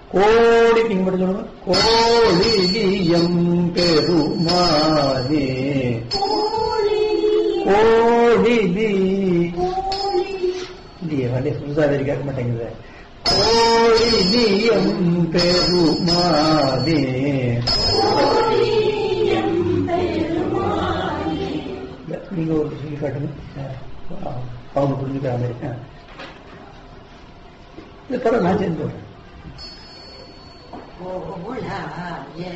கோடி நீங்க மட்டும் சொல்லுங்க கோழிலியம் பெருமானே கோழிலி இல்லையே வண்டிய புதுசாக கேட்க மாட்டேங்குது கோழிலியம் பெருமானே இல்ல, நீங்க ஒரு சொல்லி காட்டுங்க ஆ, அவங்க புரிஞ்சுக்கிற மாதிரி ஆ. இது படம் நான் சேர்ந்து ஓ, ஓ, ஓ, ஆ, ஆ, ஏ